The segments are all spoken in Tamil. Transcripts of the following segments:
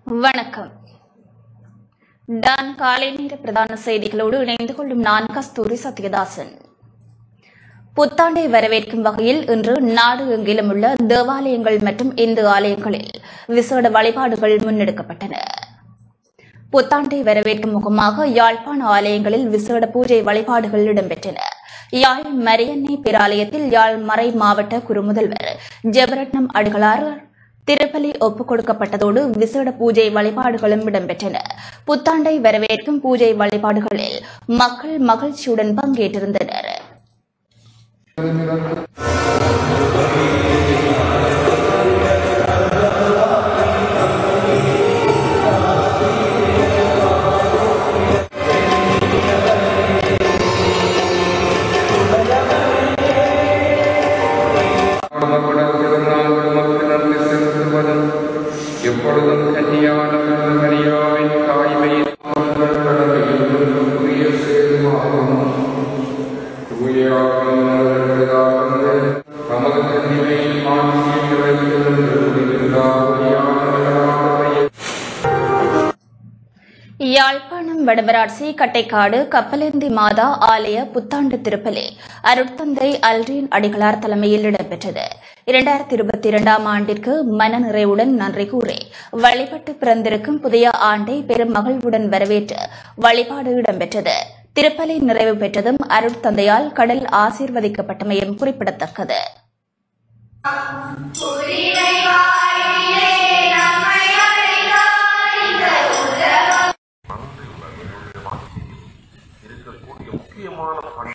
வணக்கம் டான் காலை நேர பிரதான செய்திகளோடு இணைந்து கொள்ளும் நான் கஸ்தூரி சத்யதாசன் புத்தாண்டை வரவேற்கும் வகையில் இன்று நாடு எங்கிலும் உள்ள தேவாலயங்கள் மற்றும் இந்து ஆலயங்களில் விசேட வழிபாடுகள் முன்னெடுக்கப்பட்டன புத்தாண்டை வரவேற்கும் முகமாக யாழ்ப்பாண ஆலயங்களில் விசேட பூஜை வழிபாடுகள் இடம்பெற்றன யாழ் மரியன்னை பேராலயத்தில் யாழ் மறை மாவட்ட குறுமுதல்வர் ஜெபரட்னம் அடிகளார் திருப்பலி ஒப்புக் கொடுக்கப்பட்டதோடு விசேட பூஜை வழிபாடுகளும் இடம்பெற்றன புத்தாண்டை வரவேற்கும் பூஜை வழிபாடுகளில் மக்கள் மகிழ்ச்சியுடன் பங்கேற்றிருந்தனர் எப்பொழுதும் கன்னியான மரியாவின் தாய்மையின் கடமையுரிய சேதுவாகும் தமது கன்னிமையில் மாற்றி யாழ்ப்பாணம் வடமராட்சி கட்டைக்காடு கப்பலேந்தி மாதா ஆலய புத்தாண்டு திருப்பலி அருட்தந்தை அல்ரீன் அடிகளார் தலைமையில் இடம்பெற்றது இரண்டாயிரத்தி இருபத்தி இரண்டாம் ஆண்டிற்கு மனநிறைவுடன் நன்றி கூறி வழிபட்டு பிறந்திருக்கும் புதிய ஆண்டை பெரும் மகிழ்வுடன் வரவேற்று வழிபாடு இடம்பெற்றது திருப்பலி நிறைவு பெற்றதும் அருட்தந்தையால் கடல் ஆசீர்வதிக்கப்பட்டமையும் குறிப்பிடத்தக்கது இருக்கக்கூடிய முக்கியமான பணி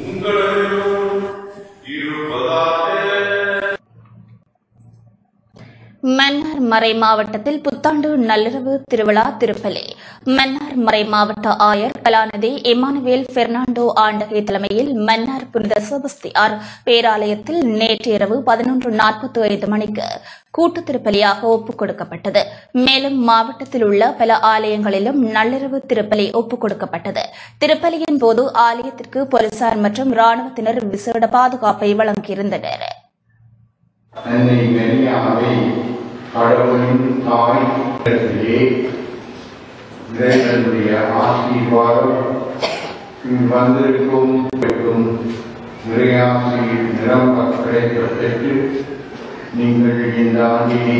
மன்னார் மறை மாவட்டத்தில் புத்தாண்டு நள்ளிரவு திருவிழா திருப்பலி மன்னார் மறை மாவட்ட ஆயர் கலாநிதி இமானுவேல் பெர்னாண்டோ ஆண்டகை தலைமையில் மன்னார் புனித செபஸ்தியார் பேராலயத்தில் நேற்று இரவு பதினொன்று நாற்பத்தி ஐந்து மணிக்கு கூட்டு திருப்பலியாக ஒப்புக் கொடுக்கப்பட்டது மேலும் மாவட்டத்தில் உள்ள பல ஆலயங்களிலும் நள்ளிரவு திருப்பலி ஒப்புக் கொடுக்கப்பட்டது திருப்பலியின் போது ஆலயத்திற்கு போலீசார் மற்றும் ராணுவத்தினர் விசேட பாதுகாப்பை வழங்கியிருந்தனர் அன்னை மரியாவை கடவுளின் தாய் இடத்திலே இறைவனுடைய ஆசீர்வாதம் இங்கு வந்திருக்கும் இருக்கும் இறையாசியில் நிரம்ப கிடைக்கப்பெற்று நீங்கள் இந்த ஆண்டிலே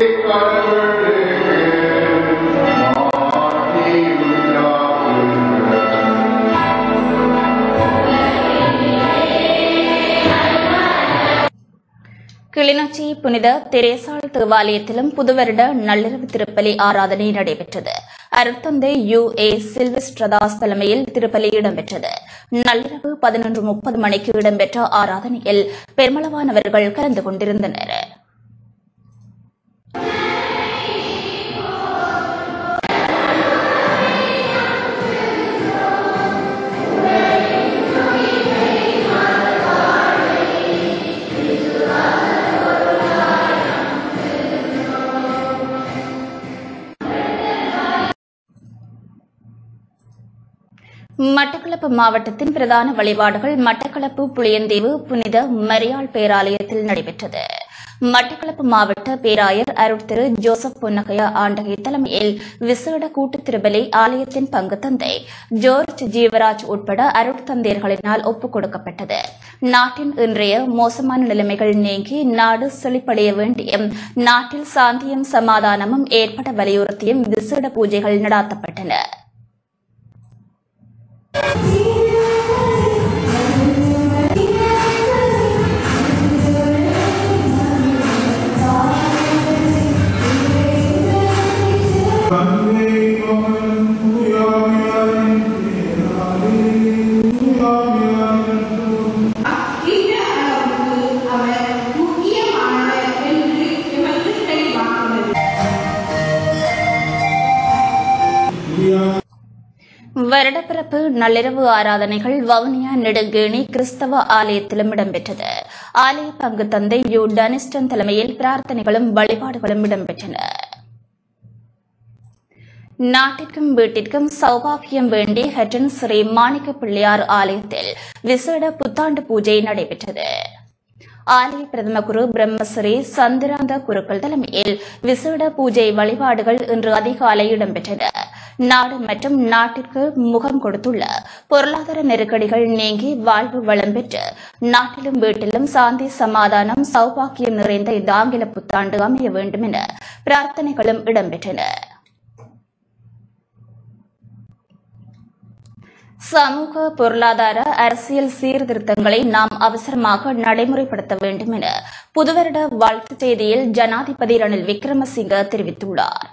கிளிநொச்சி புனித தெரேசாள் தேவாலயத்திலும் புதுவருட நள்ளிரவு திருப்பலி ஆராதனை நடைபெற்றது அருட்தந்தை யு ஏ சில்வஸ்ட்ரதாஸ் தலைமையில் திருப்பலி இடம்பெற்றது நள்ளிரவு பதினொன்று முப்பது மணிக்கு இடம்பெற்ற ஆராதனையில் பெருமளவானவர்கள் கலந்து கொண்டிருந்தனர் மட்டக்களப்பு மாவட்டத்தின் பிரதான வழிபாடுகள் மட்டக்களப்பு புளியந்தீவு புனித மரியாள் பேராலயத்தில் நடைபெற்றது மட்டக்களப்பு மாவட்ட பேராயர் அருட்திரு ஜோசப் பொன்னகையா ஆண்டகை தலைமையில் விசேட கூட்டு திருபலி ஆலயத்தின் பங்கு தந்தை ஜோர்ஜ் ஜீவராஜ் உட்பட அருட்தந்தையர்களினால் ஒப்புக் கொடுக்கப்பட்டது நாட்டின் இன்றைய மோசமான நிலைமைகள் நீங்கி நாடு செழிப்படைய வேண்டியும் நாட்டில் சாந்தியும் சமாதானமும் ஏற்பட வலியுறுத்தியும் விசேட பூஜைகள் நடாத்தப்பட்டன இந்த அளவுக்கு அவர் முக்கியமானவர் என்று எமக்கு தெளிவாகிறது வருடப்பிறப்பு நள்ளிரவு ஆராதனைகள் வவுனியா நெடுங்கேணி கிறிஸ்தவ ஆலயத்திலும் இடம்பெற்றது ஆலய பங்கு தந்தை யு டனிஸ்டன் தலைமையில் பிரார்த்தனைகளும் வழிபாடுகளும் இடம்பெற்றன நாட்டிற்கும் வீட்டிற்கும் சௌபாகியம் வேண்டி ஹெட்டன் ஸ்ரீ மாணிக்க பிள்ளையார் ஆலயத்தில் விசேட புத்தாண்டு பூஜை நடைபெற்றது ஆலய பிரதம குரு பிரம்மஸ்ரீ சந்திராந்த குருக்கள் தலைமையில் விசேட பூஜை வழிபாடுகள் இன்று அதிகாலை இடம்பெற்றன நாடு மற்றும் நாட்டிற்கு முகம் கொடுத்துள்ள பொருளாதார நெருக்கடிகள் நீங்கி வாழ்வு வளம் பெற்று நாட்டிலும் வீட்டிலும் சாந்தி சமாதானம் சௌபாக்கியம் நிறைந்த இந்த ஆங்கில புத்தாண்டு அமைய வேண்டும் என பிரார்த்தனைகளும் இடம்பெற்றன சமூக பொருளாதார அரசியல் சீர்திருத்தங்களை நாம் அவசரமாக நடைமுறைப்படுத்த வேண்டும் என புதுவருட வாழ்த்துச் செய்தியில் ஜனாதிபதி ரணில் விக்ரமசிங்க தெரிவித்துள்ளார்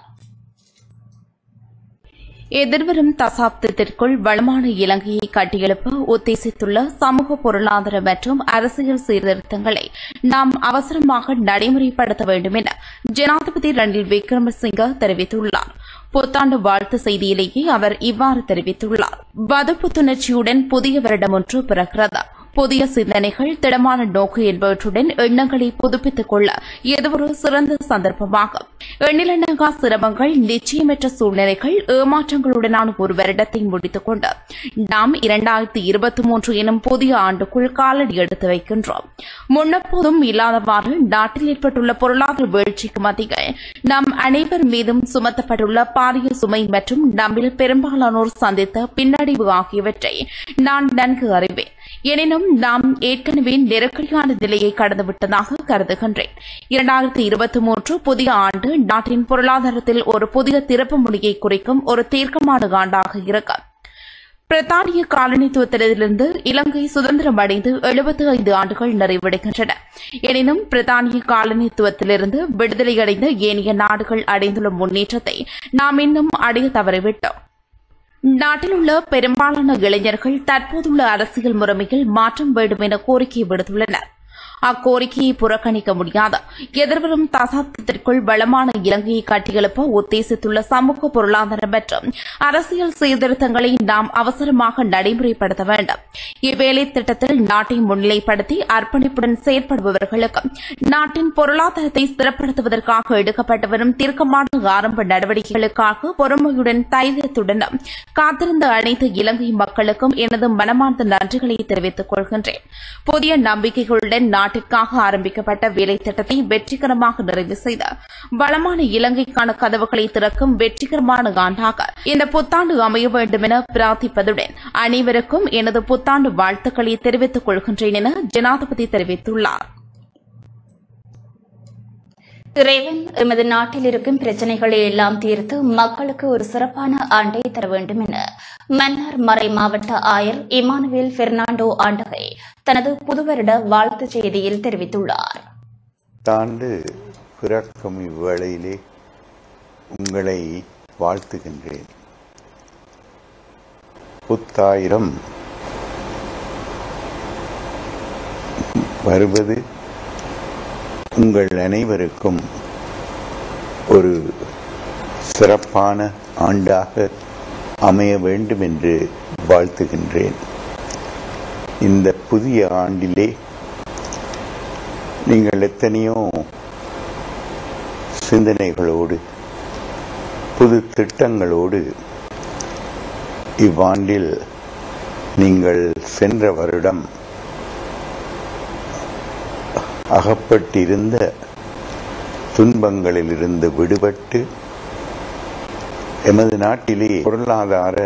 எதிர்வரும் தசாப்தத்திற்குள் வளமான இலங்கையை கட்டியெழுப்ப உத்தேசித்துள்ள சமூக பொருளாதார மற்றும் அரசியல் சீர்திருத்தங்களை நாம் அவசரமாக நடைமுறைப்படுத்த வேண்டும் என ஜனாதிபதி ரணில் விக்ரமசிங்க தெரிவித்துள்ளார் புத்தாண்டு வாழ்த்து செய்தியிலேயே அவர் இவ்வாறு தெரிவித்துள்ளார் வது புத்துணர்ச்சியுடன் புதிய வருடம் ஒன்று பிறக்கிறது புதிய சிந்தனைகள் திடமான நோக்கு என்பவற்றுடன் எண்ணங்களை புதுப்பித்துக் கொள்ள இதுவொரு சிறந்த சந்தர்ப்பமாகும் எண்ணிலடங்கா சிரமங்கள் நிச்சயமற்ற சூழ்நிலைகள் ஏமாற்றங்களுடனான ஒரு வருடத்தை முடித்துக் கொண்டு நாம் இரண்டாயிரத்தி இருபத்தி மூன்று எனும் புதிய ஆண்டுக்குள் காலடி எடுத்து வைக்கின்றோம் முன்னெப்போதும் இல்லாதவாறு நாட்டில் ஏற்பட்டுள்ள பொருளாதார வீழ்ச்சிக்கு மத்தியில் நம் அனைவர் மீதும் சுமத்தப்பட்டுள்ள பாரிய சுமை மற்றும் நம்மில் பெரும்பாலானோர் சந்தித்த பின்னடைவு ஆகியவற்றை நான் நன்கு அறிவேன் எனினும் நாம் ஏற்கனவே நெருக்கடியான நிலையை கடந்துவிட்டதாக கருதுகின்றேன் இரண்டாயிரத்தி இருபத்தி மூன்று புதிய ஆண்டு நாட்டின் பொருளாதாரத்தில் ஒரு புதிய திறப்பு மொழியை குறிக்கும் ஒரு தீர்க்கமான ஆண்டாக இருக்கும் பிரித்தானிய காலனித்துவத்திலிருந்து இலங்கை சுதந்திரம் அடைந்து எழுபத்தி ஐந்து ஆண்டுகள் நிறைவடைகின்றன எனினும் பிரித்தானிய காலனித்துவத்திலிருந்து விடுதலையடைந்த ஏனைய நாடுகள் அடைந்துள்ள முன்னேற்றத்தை நாம் இன்னும் அடைய தவறிவிட்டோம் நாட்டில் உள்ள பெரும்பாலான இளைஞர்கள் தற்போதுள்ள அரசியல் முறைமையில் மாற்றம் வேண்டும் என கோரிக்கை விடுத்துள்ளனர் அக்கோரிக்கையை புறக்கணிக்க முடியாது எதிர்வரும் தசாப்தத்திற்குள் வளமான இலங்கையை கட்டியெழுப்ப உத்தேசித்துள்ள சமூக பொருளாதார மற்றும் அரசியல் சீர்திருத்தங்களை நாம் அவசரமாக நடைமுறைப்படுத்த வேண்டும் இவ்வேலை திட்டத்தில் நாட்டை முன்னிலைப்படுத்தி அர்ப்பணிப்புடன் செயற்படுபவர்களுக்கு நாட்டின் பொருளாதாரத்தை ஸ்திரப்படுத்துவதற்காக எடுக்கப்பட்டு வரும் தீர்க்கமான ஆரம்ப நடவடிக்கைகளுக்காக பொறுமையுடன் தைரியத்துடன் காத்திருந்த அனைத்து இலங்கை மக்களுக்கும் எனது மனமார்ந்த நன்றிகளை தெரிவித்துக் கொள்கின்றேன் புதிய நம்பிக்கைகளுடன் நாட்டிற்காக ஆரம்பிக்கப்பட்ட வேலை திட்டத்தை வெற்றிகரமாக நிறைவு செய்த வளமான இலங்கைக்கான கதவுகளை திறக்கும் வெற்றிகரமான ஆண்டாக இந்த புத்தாண்டு அமைய வேண்டும் என பிரார்த்திப்பதுடன் அனைவருக்கும் எனது புத்தாண்டு வாழ்த்துக்களை தெரிவித்துக் கொள்கின்றேன் என ஜனாதிபதி தெரிவித்துள்ளார் இறைவன் எமது நாட்டில் இருக்கும் பிரச்சனைகளை எல்லாம் தீர்த்து மக்களுக்கு ஒரு சிறப்பான ஆண்டை தர வேண்டும் என மன்னார் மறை மாவட்ட ஆயர் இமானுவேல் பெர்னாண்டோ ஆண்டகை தனது புதுவருட வாழ்த்துச் செய்தியில் தெரிவித்துள்ளார் தாண்டு பிறக்கும் இவ்வேளையிலே உங்களை வாழ்த்துகின்றேன் புத்தாயிரம் வருவது உங்கள் அனைவருக்கும் ஒரு சிறப்பான ஆண்டாக அமைய வேண்டும் என்று வாழ்த்துகின்றேன் இந்த புதிய ஆண்டிலே நீங்கள் எத்தனையோ சிந்தனைகளோடு புது திட்டங்களோடு இவ்வாண்டில் நீங்கள் சென்ற வருடம் அகப்பட்டிருந்த துன்பங்களிலிருந்து விடுபட்டு எமது நாட்டிலே பொருளாதார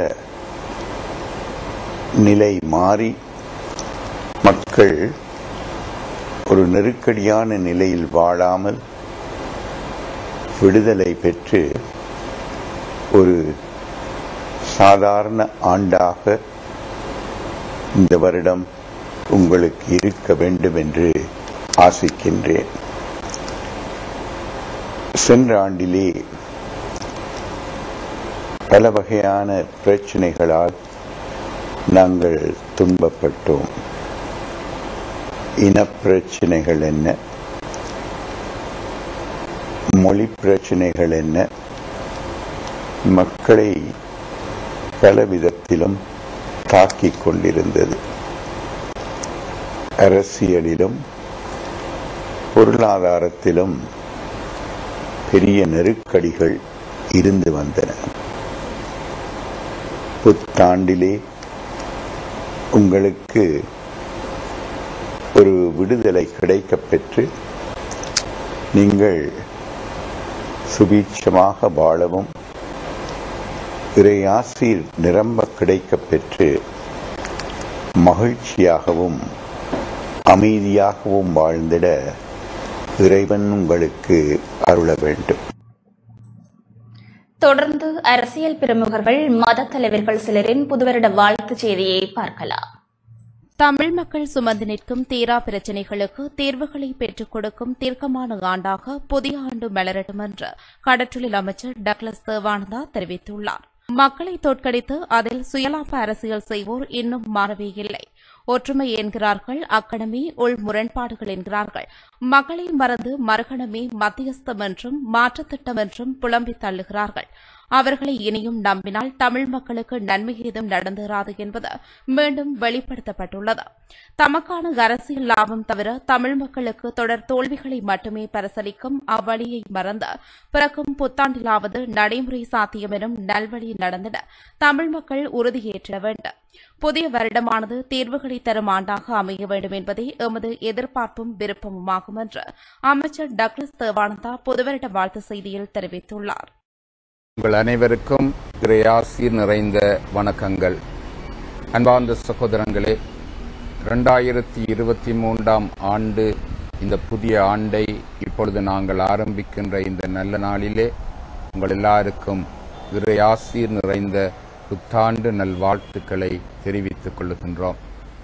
நிலை மாறி மக்கள் ஒரு நெருக்கடியான நிலையில் வாழாமல் விடுதலை பெற்று ஒரு சாதாரண ஆண்டாக இந்த வருடம் உங்களுக்கு இருக்க வேண்டும் என்று ஆசிக்கின்றேன் சென்ற ஆண்டிலே பல வகையான பிரச்சனைகளால் நாங்கள் துன்பப்பட்டோம் இனப்பிரச்சனைகள் என்ன மொழி பிரச்சனைகள் என்ன மக்களை பல விதத்திலும் தாக்கிக் கொண்டிருந்தது அரசியலிலும் பொருளாதாரத்திலும் பெரிய நெருக்கடிகள் இருந்து வந்தன புத்தாண்டிலே உங்களுக்கு ஒரு விடுதலை கிடைக்கப் பெற்று நீங்கள் சுபீட்சமாக வாழவும் இறையாசீர் நிரம்ப கிடைக்கப் பெற்று மகிழ்ச்சியாகவும் அமைதியாகவும் வாழ்ந்திட இறைவன் உங்களுக்கு அருள வேண்டும் தொடர்ந்து அரசியல் பிரமுகர்கள் மத தலைவர்கள் சிலரின் புதுவருட வாழ்த்துச் செய்தியை பார்க்கலாம் தமிழ் மக்கள் சுமந்து நிற்கும் தீரா பிரச்சினைகளுக்கு தீர்வுகளை பெற்றுக் கொடுக்கும் தீர்க்கமான ஆண்டாக புதிய ஆண்டு மலரட்டும் என்று கடற்றொழில் அமைச்சர் டக்ளஸ் தேவானந்தா தெரிவித்துள்ளார் மக்களை தோற்கடித்து அதில் சுயலாப அரசியல் செய்வோர் இன்னும் மாறவே இல்லை ஒற்றுமை என்கிறார்கள் அக்கணமே உள் முரண்பாடுகள் என்கிறார்கள் மக்களை மறந்து மறுகணமே மத்தியஸ்தம் என்றும் மாற்றுத்திட்டம் என்றும் புலம்பி தள்ளுகிறார்கள் அவர்களை இனியும் நம்பினால் தமிழ் மக்களுக்கு நன்மை ஏதும் நடந்தேறாது என்பது மீண்டும் வெளிப்படுத்தப்பட்டுள்ளது தமக்கான அரசியல் லாபம் தவிர தமிழ் மக்களுக்கு தொடர் தோல்விகளை மட்டுமே பரிசளிக்கும் அவ்வழியை மறந்து பிறக்கும் புத்தாண்டிலாவது நடைமுறை சாத்தியம் எனும் நல்வழி நடந்திட தமிழ் மக்கள் உறுதியேற்றிட வேண்டும் புதிய வருடமானது தீர்வுகளை தரும் ஆண்டாக அமைய வேண்டும் என்பதே எமது எதிர்பார்ப்பும் விருப்பமுமாகும் என்று அமைச்சர் டக்ளஸ் தேவானந்தா புதுவருட வாழ்த்து செய்தியில் தெரிவித்துள்ளார் உங்கள் அனைவருக்கும் இறையாசிர் நிறைந்த வணக்கங்கள் அன்பார்ந்த சகோதரங்களே ரெண்டாயிரத்தி இருபத்தி மூன்றாம் ஆண்டு இந்த புதிய ஆண்டை இப்பொழுது நாங்கள் ஆரம்பிக்கின்ற இந்த நல்ல நாளிலே உங்கள் எல்லாருக்கும் இறையாசிர் நிறைந்த புத்தாண்டு நல்வாழ்த்துக்களை தெரிவித்துக் கொள்ளுகின்றோம்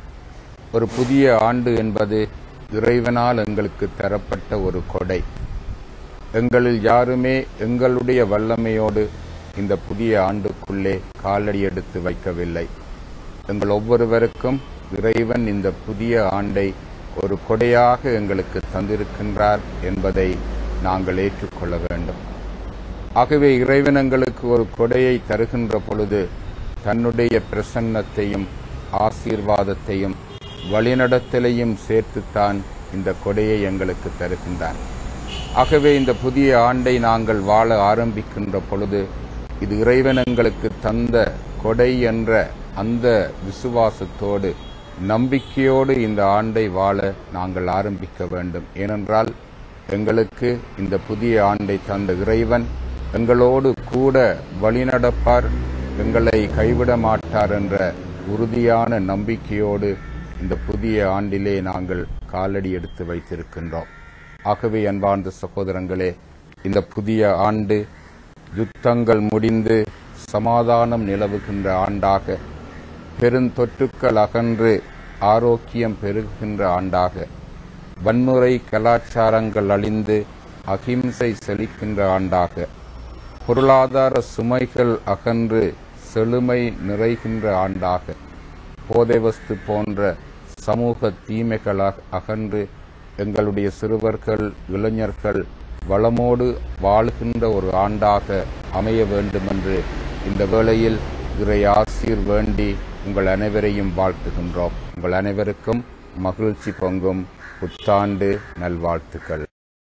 ஒரு புதிய ஆண்டு என்பது இறைவனால் எங்களுக்கு தரப்பட்ட ஒரு கொடை எங்களில் யாருமே எங்களுடைய வல்லமையோடு இந்த புதிய ஆண்டுக்குள்ளே காலடி எடுத்து வைக்கவில்லை எங்கள் ஒவ்வொருவருக்கும் இறைவன் இந்த புதிய ஆண்டை ஒரு கொடையாக எங்களுக்கு தந்திருக்கின்றார் என்பதை நாங்கள் ஏற்றுக்கொள்ள வேண்டும் ஆகவே இறைவன் எங்களுக்கு ஒரு கொடையை தருகின்ற பொழுது தன்னுடைய பிரசன்னத்தையும் ஆசீர்வாதத்தையும் வழிநடத்தலையும் சேர்த்துத்தான் இந்த கொடையை எங்களுக்கு தருகின்றார் ஆகவே இந்த புதிய ஆண்டை நாங்கள் வாழ ஆரம்பிக்கின்ற பொழுது இது இறைவன் எங்களுக்கு தந்த கொடை என்ற அந்த விசுவாசத்தோடு நம்பிக்கையோடு இந்த ஆண்டை வாழ நாங்கள் ஆரம்பிக்க வேண்டும் ஏனென்றால் எங்களுக்கு இந்த புதிய ஆண்டை தந்த இறைவன் எங்களோடு கூட வழிநடப்பார் எங்களை கைவிட மாட்டார் என்ற உறுதியான நம்பிக்கையோடு இந்த புதிய ஆண்டிலே நாங்கள் காலடி எடுத்து வைத்திருக்கின்றோம் ஆகவே அன்பார்ந்த சகோதரங்களே இந்த புதிய ஆண்டு யுத்தங்கள் முடிந்து சமாதானம் நிலவுகின்ற ஆண்டாக பெருந்தொற்றுக்கள் அகன்று ஆரோக்கியம் பெருகுகின்ற ஆண்டாக வன்முறை கலாச்சாரங்கள் அழிந்து அகிம்சை செழிக்கின்ற ஆண்டாக பொருளாதார சுமைகள் அகன்று செழுமை நிறைகின்ற ஆண்டாக போதைவஸ்து போன்ற சமூக தீமைகள் அக- அகன்று எங்களுடைய சிறுவர்கள் இளைஞர்கள் வளமோடு வாழுகின்ற ஒரு ஆண்டாக அமைய வேண்டுமென்று இந்த வேளையில் இறை ஆசீர் வேண்டி உங்கள் அனைவரையும் வாழ்த்துகின்றோம் உங்கள் அனைவருக்கும் மகிழ்ச்சி பொங்கும் புத்தாண்டு நல்வாழ்த்துக்கள்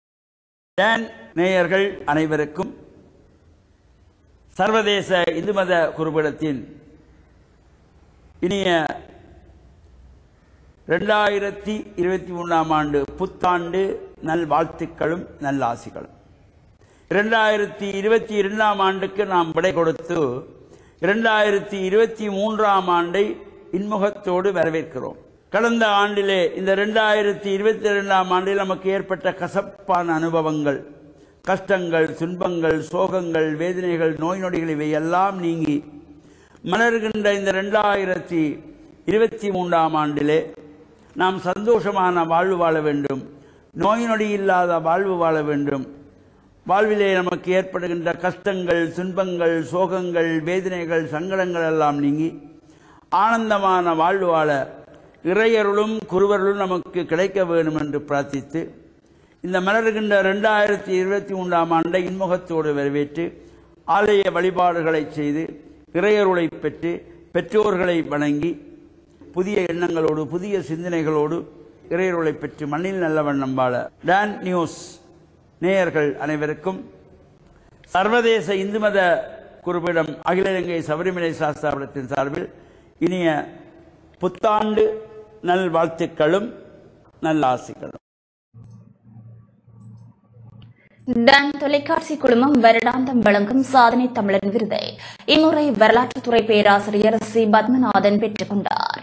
டேன் நேயர்கள் அனைவருக்கும் சர்வதேச இந்து மத குருபடத்தின் இனிய ரெண்டாயிரத்தி இருபத்தி மூணாம் ஆண்டு புத்தாண்டு நல்வாழ்த்துக்களும் நல்லாசிகளும் இரண்டாயிரத்தி இருபத்தி இரண்டாம் ஆண்டுக்கு நாம் விடை கொடுத்து இரண்டாயிரத்தி இருபத்தி மூன்றாம் ஆண்டை இன்முகத்தோடு வரவேற்கிறோம் கடந்த ஆண்டிலே இந்த இரண்டாயிரத்தி இருபத்தி இரண்டாம் ஆண்டில் நமக்கு ஏற்பட்ட கசப்பான அனுபவங்கள் கஷ்டங்கள் துன்பங்கள் சோகங்கள் வேதனைகள் நோய் நொடிகள் இவையெல்லாம் நீங்கி மலர்கின்ற இந்த ரெண்டாயிரத்தி இருபத்தி மூன்றாம் ஆண்டிலே நாம் சந்தோஷமான வாழ்வு வாழ வேண்டும் நோய் நொடி இல்லாத வாழ்வு வாழ வேண்டும் வாழ்விலே நமக்கு ஏற்படுகின்ற கஷ்டங்கள் துன்பங்கள் சோகங்கள் வேதனைகள் சங்கடங்கள் எல்லாம் நீங்கி ஆனந்தமான வாழ்வு வாழ இறையருளும் குருவருளும் நமக்கு கிடைக்க வேண்டும் என்று பிரார்த்தித்து இந்த மலர்கின்ற ரெண்டாயிரத்தி இருபத்தி மூன்றாம் ஆண்டை இன்முகத்தோடு வரவேற்று ஆலய வழிபாடுகளை செய்து இறையருளை பெற்று பெற்றோர்களை வணங்கி புதிய எண்ணங்களோடு புதிய சிந்தனைகளோடு இறையருளை பெற்று மண்ணில் நல்ல வண்ணம் வாழ டான் நியூஸ் நேயர்கள் அனைவருக்கும் சர்வதேச இந்து மத குறிப்பிடம் அகில இலங்கை சபரிமலை சாஸ்தாபனத்தின் சார்பில் இனிய புத்தாண்டு நல்வாழ்த்துக்களும் நல்ல ஆசைகளும் டான் தொலைக்காட்சி குழுமம் வருடாந்தம் வழங்கும் சாதனை தமிழன் விருதை இம்முறை வரலாற்றுத்துறை பேராசிரியர் சி பத்மநாதன் பெற்றுக் கொண்டார்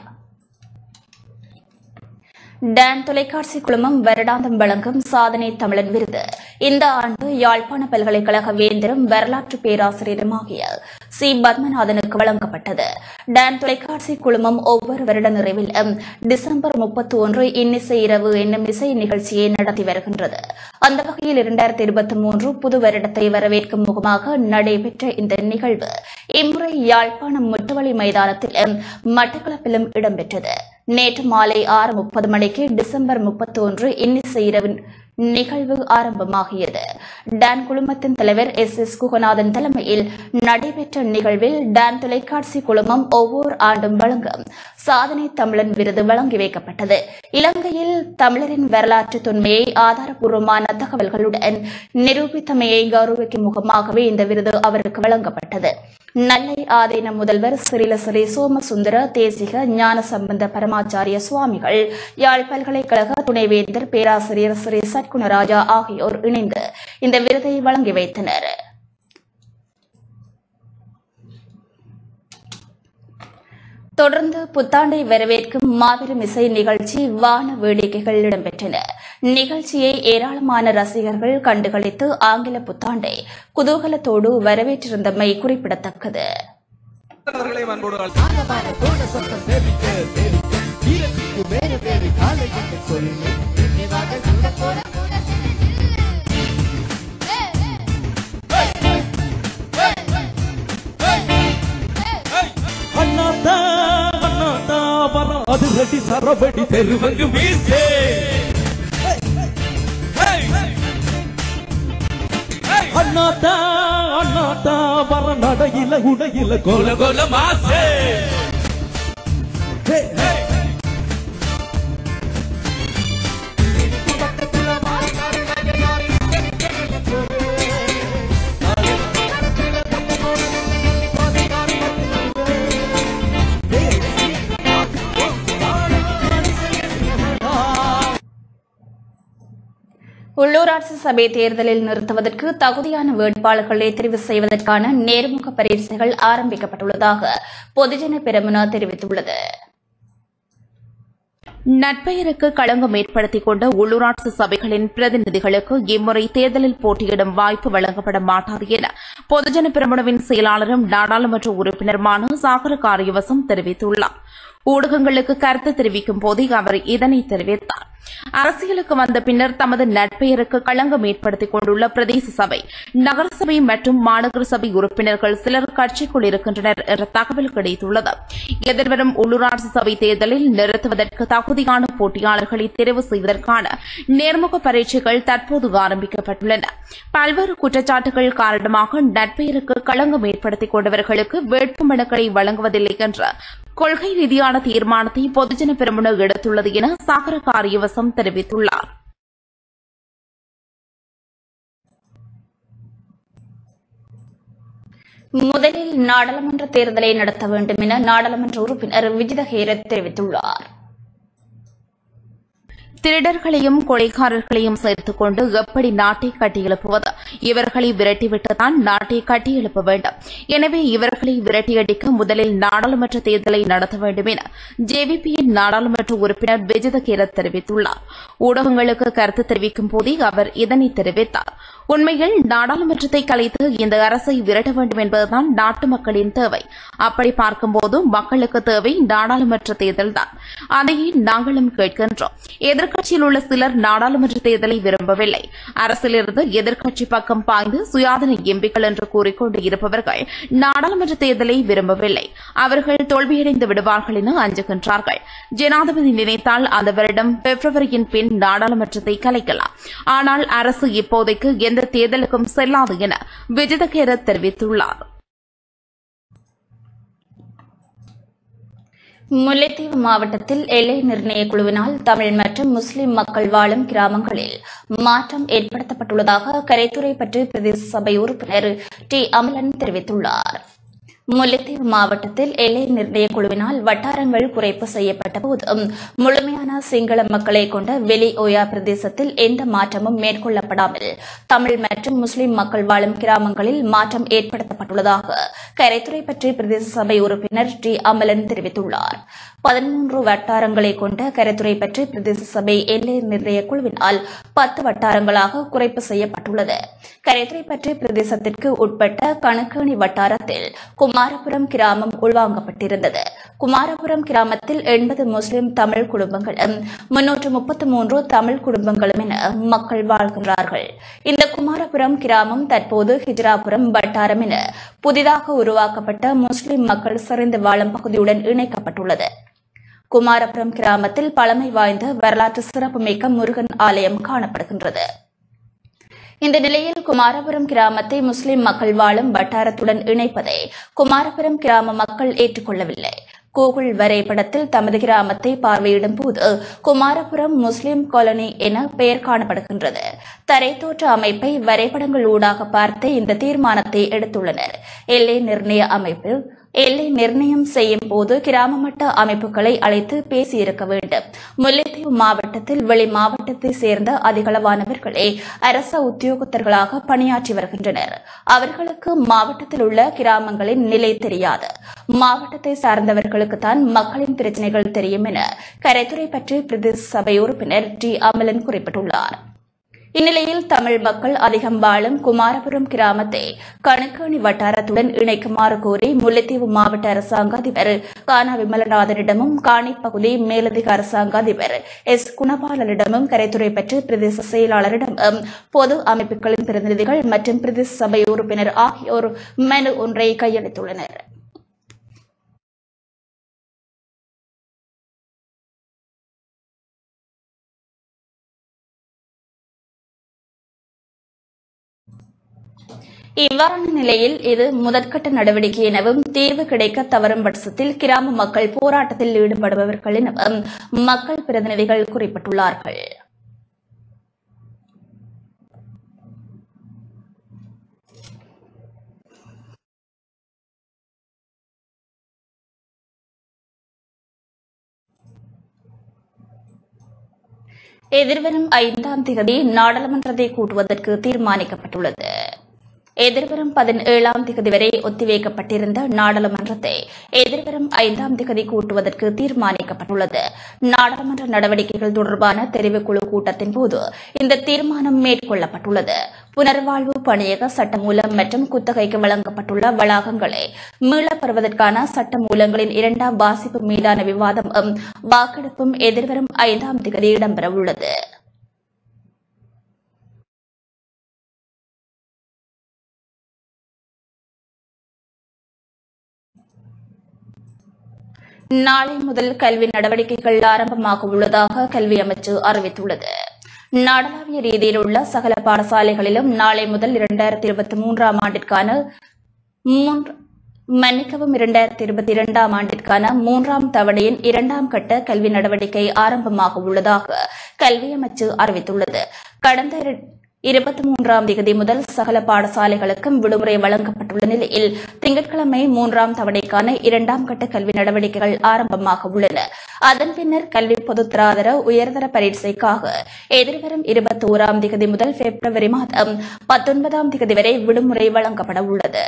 டான் தொலைக்காட்சி குழுமம் வருடாந்தம் வழங்கும் சாதனை தமிழன் விருது இந்த ஆண்டு யாழ்ப்பாண பல்கலைக்கழக வேந்தரும் வரலாற்று பேராசிரியருமாகிய சி பத்மநாதனுக்கு வழங்கப்பட்டது டான் தொலைக்காட்சி குழுமம் ஒவ்வொரு வருட நிறைவிலும் டிசம்பர் முப்பத்தி ஒன்று இன்னிசை இரவு என்னும் இசை நிகழ்ச்சியை நடத்தி வருகின்றது அந்த வகையில் இரண்டாயிரத்தி இருபத்தி மூன்று புது வருடத்தை வரவேற்கும் முகமாக நடைபெற்ற இந்த நிகழ்வு இம்முறை யாழ்ப்பாணம் முட்டுவழி மைதானத்திலும் மட்டக்களப்பிலும் இடம்பெற்றது நேற்று மாலை ஆறு முப்பது மணிக்கு டிசம்பர் முப்பத்தி ஒன்று இன்னிசை இரவு நிகழ்வு ஆரம்பமாகியது டான் குழுமத்தின் தலைவர் எஸ் எஸ் குகநாதன் தலைமையில் நடைபெற்ற நிகழ்வில் டான் தொலைக்காட்சி குழுமம் ஒவ்வொரு ஆண்டும் வழங்கும் சாதனை தமிழன் விருது வழங்கி வைக்கப்பட்டது இலங்கையில் தமிழரின் வரலாற்று தொன்மையை ஆதாரபூர்வமான தகவல்களுடன் நிரூபித்தமையை கௌரவிக்கும் முகமாகவே இந்த விருது அவருக்கு வழங்கப்பட்டது நல்லை ஆதீன முதல்வர் ஸ்ரீலஸ்ரீ சோமசுந்தர தேசிக ஞான சம்பந்த பரமாச்சாரிய சுவாமிகள் யாழ் பல்கலைக்கழக துணைவேந்தர் பேராசிரியர் ஸ்ரீ சட்குணராஜா ஆகியோர் இணைந்து இந்த விருதை வழங்கி வைத்தனர் தொடர்ந்து புத்தாண்டை வரவேற்கும் மாபெரும் இசை நிகழ்ச்சி வான வேடிக்கைகள் இடம்பெற்றன நிகழ்ச்சியை ஏராளமான ரசிகர்கள் கண்டுகளித்து ஆங்கில புத்தாண்டை குதூகலத்தோடு வரவேற்றிருந்தமை குறிப்பிடத்தக்கது அண்ணாத்தா அண்ணாத்தா வர அதிரடி சரவடி தெருவங்கு வீசே அண்ணாத்தா அண்ணாத்தா வர நடையில உடையில கோல கோல மாசே உள்ளூராட்சி சபை தேர்தலில் நிறுத்துவதற்கு தகுதியான வேட்பாளர்களை தெரிவு செய்வதற்கான நேர்முக பரீட்சைகள் ஆரம்பிக்கப்பட்டுள்ளதாக பொதுஜன பெரமுனா தெரிவித்துள்ளது நட்பெயருக்கு களங்கம் ஏற்படுத்திக் கொண்ட உள்ளூராட்சி சபைகளின் பிரதிநிதிகளுக்கு இம்முறை தேர்தலில் போட்டியிடும் வாய்ப்பு வழங்கப்பட மாட்டாது என பொதுஜன பிரமுனவின் செயலாளரும் நாடாளுமன்ற உறுப்பினருமான சாகர காரியவசம் தெரிவித்துள்ளார் ஊடகங்களுக்கு கருத்து தெரிவிக்கும் போதே அவர் இதனை தெரிவித்தார் அரசியலுக்கு வந்த பின்னர் தமது நட்பெயருக்கு களங்கம் ஏற்படுத்திக் கொண்டுள்ள பிரதேச சபை நகரசபை மற்றும் மாநகர சபை உறுப்பினர்கள் சிலர் கட்சிக்குள் இருக்கின்றனர் என்ற தகவல் கிடைத்துள்ளது எதிர்வரும் உள்ளூராட்சி சபை தேர்தலில் நிறுத்துவதற்கு தகுதியான போட்டியாளர்களை தெரிவு செய்வதற்கான நேர்முக பரீட்சைகள் தற்போது ஆரம்பிக்கப்பட்டுள்ளன பல்வேறு குற்றச்சாட்டுகள் காரணமாக நட்பெயருக்கு களங்கம் ஏற்படுத்திக் கொண்டவர்களுக்கு வேட்புமனுக்களை வழங்குவதில்லை என்ற கொள்கை ரீதியான தீர்மானத்தை பொதுஜன பெருமுன எடுத்துள்ளது என சாகர காரியவசம் தெரிவித்துள்ளார் முதலில் நாடாளுமன்ற தேர்தலை நடத்த வேண்டும் என நாடாளுமன்ற உறுப்பினர் விஜித ஹேரத் தெரிவித்துள்ளார் திருடர்களையும் கொலைகாரர்களையும் சேர்த்துக் கொண்டு எப்படி நாட்டை கட்டியெழுப்புவது இவர்களை விரட்டிவிட்டுதான் நாட்டை கட்டியெழுப்ப வேண்டும் எனவே இவர்களை விரட்டியடிக்க முதலில் நாடாளுமன்ற தேர்தலை நடத்த வேண்டும் என ஜேவிபியின் நாடாளுமன்ற உறுப்பினர் விஜித கேரத் தெரிவித்துள்ளார் ஊடகங்களுக்கு கருத்து தெரிவிக்கும் போதே அவர் இதனை தெரிவித்தார் உண்மையில் நாடாளுமன்றத்தை கலைத்து இந்த அரசை விரட்ட வேண்டும் என்பதுதான் நாட்டு மக்களின் தேவை அப்படி பார்க்கும்போது மக்களுக்கு தேவை நாடாளுமன்ற தேர்தல்தான் அதையே நாங்களும் கேட்கின்றோம் எதிர்க்கட்சியில் உள்ள சிலர் நாடாளுமன்ற தேர்தலை விரும்பவில்லை அரசிலிருந்து எதிர்க்கட்சி பக்கம் பாய்ந்து சுயாதீன எம்பிக்கள் என்று கூறிக்கொண்டு இருப்பவர்கள் நாடாளுமன்ற தேர்தலை விரும்பவில்லை அவர்கள் தோல்வியடைந்து விடுவார்கள் என அஞ்சுகின்றார்கள் ஜனாதிபதி நினைத்தால் அந்த வருடம் பிப்ரவரியின் பின் நாடாளுமன்றத்தை கலைக்கலாம் ஆனால் அரசு இப்போதைக்கு எந்த தேர்தலுக்கும் செல்லாது என விஜிதகேரத் தெரிவித்துள்ளார் முல்லைத்தீவு மாவட்டத்தில் எல்லை நிர்ணய குழுவினால் தமிழ் மற்றும் முஸ்லிம் மக்கள் வாழும் கிராமங்களில் மாற்றம் ஏற்படுத்தப்பட்டுள்ளதாக கரைத்துறை பற்றி பிரதேச சபை உறுப்பினர் டி அமலன் தெரிவித்துள்ளார் முல்லைத்தீவு மாவட்டத்தில் எல்லை நிர்ணய குழுவினால் வட்டாரங்கள் குறைப்பு செய்யப்பட்ட போதும் முழுமையான சிங்கள மக்களை கொண்ட வெளி ஓயா பிரதேசத்தில் எந்த மாற்றமும் மேற்கொள்ளப்படாமல் தமிழ் மற்றும் முஸ்லிம் மக்கள் வாழும் கிராமங்களில் மாற்றம் ஏற்படுத்தப்பட்டுள்ளதாக கரைத்துறை பற்றி பிரதேச சபை உறுப்பினர் டி அமலன் தெரிவித்துள்ளார் பதிமூன்று வட்டாரங்களை கொண்ட கரைத்துறை பற்றி பிரதேச சபை எல்லை நிர்ணய குழுவினால் பத்து வட்டாரங்களாக குறைப்பு செய்யப்பட்டுள்ளது கரைத்துறை பற்றி பிரதேசத்திற்கு உட்பட்ட கணக்கேணி வட்டாரத்தில் குமாரபுரம் கிராமம் உள்வாங்கப்பட்டிருந்தது குமாரபுரம் கிராமத்தில் எண்பது முஸ்லிம் தமிழ் குடும்பங்களும் முன்னூற்று முப்பத்து மூன்று தமிழ் குடும்பங்களும் என மக்கள் வாழ்கிறார்கள் இந்த குமாரபுரம் கிராமம் தற்போது ஹிஜ்ராபுரம் வட்டாரம் என புதிதாக உருவாக்கப்பட்ட முஸ்லிம் மக்கள் சிறந்து வாழும் பகுதியுடன் இணைக்கப்பட்டுள்ளது குமாரபுரம் கிராமத்தில் பழமை வாய்ந்த வரலாற்று சிறப்புமிக்க முருகன் ஆலயம் காணப்படுகின்றது இந்த நிலையில் குமாரபுரம் கிராமத்தை முஸ்லிம் மக்கள் வாழும் வட்டாரத்துடன் இணைப்பதை குமாரபுரம் கிராம மக்கள் ஏற்றுக்கொள்ளவில்லை கூகுள் வரைபடத்தில் தமது கிராமத்தை பார்வையிடும் போது குமாரபுரம் முஸ்லிம் காலனி என பெயர் காணப்படுகின்றது தரைத்தோற்ற அமைப்பை வரைபடங்கள் ஊடாக பார்த்து இந்த தீர்மானத்தை எடுத்துள்ளனர் எல்லை நிர்ணய அமைப்பில் எல்லை நிர்ணயம் செய்யும் போது கிராம மட்ட அமைப்புகளை அழைத்து பேசியிருக்க வேண்டும் முல்லைத்தீவு மாவட்டத்தில் வெளி மாவட்டத்தை சேர்ந்த அதிகளவானவர்களே அரச உத்தியோகத்தர்களாக பணியாற்றி வருகின்றனர் அவர்களுக்கு மாவட்டத்தில் உள்ள கிராமங்களின் நிலை தெரியாது மாவட்டத்தை சார்ந்தவர்களுக்கு தான் மக்களின் பிரச்சனைகள் தெரியும் என கரைத்துறை பற்றி பிரதேச சபை உறுப்பினர் டி அமலன் குறிப்பிட்டுள்ளார் இந்நிலையில் தமிழ் மக்கள் அதிகம் வாழும் குமாரபுரம் கிராமத்தை கணக்கணி வட்டாரத்துடன் இணைக்குமாறு கோரி முல்லைத்தீவு மாவட்ட அரசாங்க அதிபர் கானா விமலநாதனிடமும் காணி பகுதி மேலதிக அரசாங்க அதிபர் எஸ் குணபாலனிடமும் கரைத்துறை பெற்று பிரதேச செயலாளரிடமும் பொது அமைப்புகளின் பிரதிநிதிகள் மற்றும் பிரதேச சபை உறுப்பினர் ஆகியோர் மனு ஒன்றை கையளித்துள்ளனர் இவ்வாறான நிலையில் இது முதற்கட்ட நடவடிக்கை எனவும் தீர்வு கிடைக்க தவறும் பட்சத்தில் கிராம மக்கள் போராட்டத்தில் ஈடுபடுபவர்கள் எனவும் மக்கள் பிரதிநிதிகள் குறிப்பிட்டுள்ளார்கள் எதிர்வரும் ஐந்தாம் தேதி நாடாளுமன்றத்தை கூட்டுவதற்கு தீர்மானிக்கப்பட்டுள்ளது எதிர்வரும் பதினேழாம் திகதி வரை ஒத்திவைக்கப்பட்டிருந்த நாடாளுமன்றத்தை எதிர்வரும் ஐந்தாம் திகதி கூட்டுவதற்கு தீர்மானிக்கப்பட்டுள்ளது நாடாளுமன்ற நடவடிக்கைகள் தொடர்பான தெரிவுக்குழு கூட்டத்தின் போது இந்த தீர்மானம் மேற்கொள்ளப்பட்டுள்ளது புனர்வாழ்வு பணியக சட்டமூலம் மற்றும் குத்தகைக்கு வழங்கப்பட்டுள்ள வளாகங்களை மீளப் பெறுவதற்கான சட்டமூலங்களின் இரண்டாம் வாசிப்பு மீதான விவாதமும் வாக்கெடுப்பும் எதிர்வரும் ஐந்தாம் திகதி இடம்பெறவுள்ளது நாளை முதல் கல்வி நடவடிக்கைகள் ஆரம்பமாக உள்ளதாக கல்வி அமைச்சு அறிவித்துள்ளது நாடளாவிய ரீதியில் உள்ள சகல பாடசாலைகளிலும் நாளை முதல் இரண்டாயிரத்தி இருபத்தி மூன்றாம் ஆண்டிற்கான மூன்று மன்னிக்கவும் இரண்டாயிரத்தி இருபத்தி இரண்டாம் ஆண்டிற்கான மூன்றாம் தவணையின் இரண்டாம் கட்ட கல்வி நடவடிக்கை ஆரம்பமாக உள்ளதாக கல்வி அமைச்சு அறிவித்துள்ளது கடந்த இரு- இருபத்தி மூன்றாம் தேதி முதல் சகல பாடசாலைகளுக்கும் விடுமுறை வழங்கப்பட்டுள்ள நிலையில் திங்கட்கிழமை மூன்றாம் தவணைக்கான இரண்டாம் கட்ட கல்வி நடவடிக்கைகள் ஆரம்பமாக உள்ளன அதன் பின்னர் கல்வி பொதுத்தராதர உயர்தர பரீட்சைக்காக எதிர்வரும் இருபத்தி ஓராம் தேதி முதல் பிப்ரவரி மாதம் பத்தொன்பதாம் தேதி வரை விடுமுறை வழங்கப்பட உள்ளது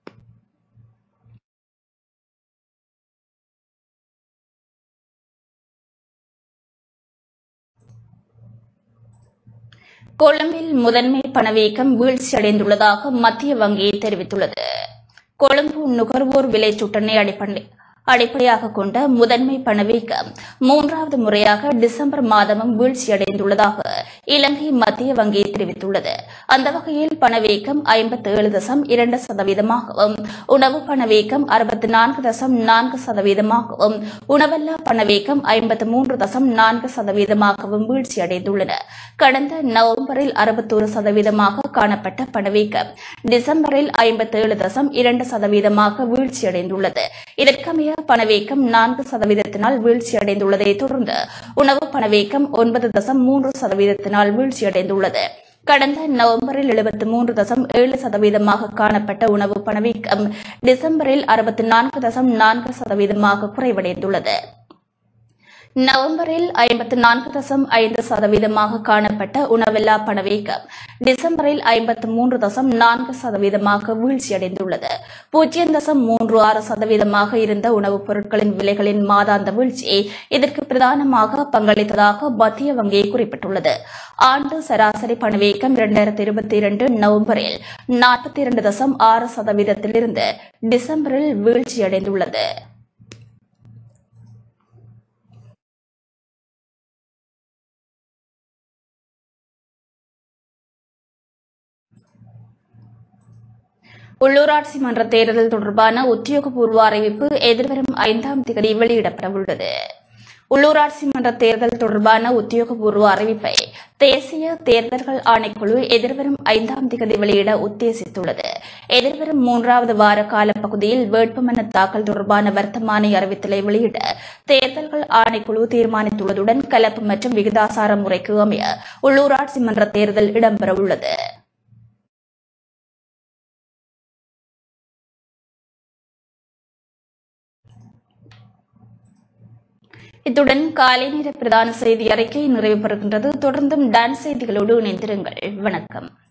கொழும்பில் முதன்மை பணவீக்கம் வீழ்ச்சியடைந்துள்ளதாக மத்திய வங்கி தெரிவித்துள்ளது கொழும்பு நுகர்வோர் விலை சுட்டனை அடிப்படை அடிப்படையாக கொண்ட முதன்மை பணவீக்கம் மூன்றாவது முறையாக டிசம்பர் மாதமும் வீழ்ச்சியடைந்துள்ளதாக இலங்கை மத்திய வங்கி தெரிவித்துள்ளது அந்த வகையில் பணவீக்கம் ஐம்பத்தி ஏழு தசம் இரண்டு சதவீதமாகவும் உணவு பணவீக்கம் அறுபத்தி நான்கு தசம் நான்கு சதவீதமாகவும் உணவல்லா பணவீக்கம் ஐம்பத்தி மூன்று தசம் நான்கு சதவீதமாகவும் வீழ்ச்சியடைந்துள்ளன கடந்த நவம்பரில் அறுபத்தோரு சதவீதமாக காணப்பட்ட பணவீக்கம் டிசம்பரில் ஐம்பத்தேழு தசம் இரண்டு சதவீதமாக வீழ்ச்சியடைந்துள்ளது இதற்கமைய பணவீக்கம் நான்கு சதவீதத்தினால் வீழ்ச்சியடைந்துள்ளதை தொடர்ந்து உணவு பணவீக்கம் ஒன்பது தசம் மூன்று சதவீதத்தினால் வீழ்ச்சியடைந்துள்ளது கடந்த நவம்பரில் எழுபத்தி மூன்று தசம் ஏழு சதவீதமாக காணப்பட்ட உணவு பணவீக்கம் டிசம்பரில் அறுபத்தி நான்கு தசம் நான்கு சதவீதமாக குறைவடைந்துள்ளது நவம்பரில் ஐம்பத்தி நான்கு தசம் ஐந்து சதவீதமாக காணப்பட்ட உணவில்லா பணவீக்கம் டிசம்பரில் ஐம்பத்தி மூன்று தசம் நான்கு சதவீதமாக வீழ்ச்சியடைந்துள்ளது பூஜ்ஜியம் தசம் மூன்று ஆறு சதவீதமாக இருந்த உணவுப் பொருட்களின் விலைகளின் மாதாந்த வீழ்ச்சி இதற்கு பிரதானமாக பங்களித்ததாக மத்திய வங்கி குறிப்பிட்டுள்ளது ஆண்டு சராசரி பணவீக்கம் இரண்டாயிரத்தி இருபத்தி இரண்டு நவம்பரில் நாற்பத்தி இரண்டு தசம் ஆறு சதவீதத்திலிருந்து டிசம்பரில் வீழ்ச்சியடைந்துள்ளது உள்ளூராட்சி மன்ற தேர்தல் தொடர்பான உத்தியோகபூர்வ அறிவிப்பு எதிர்வரும் ஐந்தாம் தேதி வெளியிடப்படவுள்ளது உள்ளூராட்சி மன்ற தேர்தல் தொடர்பான உத்தியோகபூர்வ அறிவிப்பை தேசிய தேர்தல்கள் ஆணைக்குழு எதிர்வரும் ஐந்தாம் தேதி வெளியிட உத்தேசித்துள்ளது எதிர்வரும் மூன்றாவது வார கால பகுதியில் வேட்புமனு தாக்கல் தொடர்பான வர்த்தமானி அறிவித்தலை வெளியிட தேர்தல்கள் ஆணைக்குழு தீர்மானித்துள்ளதுடன் கலப்பு மற்றும் விகிதாசார முறைக்கு அமைய உள்ளூராட்சி மன்ற தேர்தல் இடம்பெறவுள்ளது இத்துடன் காலை நேர பிரதான செய்தி அறிக்கை நிறைவு பெறுகின்றது தொடர்ந்தும் டான்ஸ் செய்திகளோடு இணைந்திருங்கள் வணக்கம்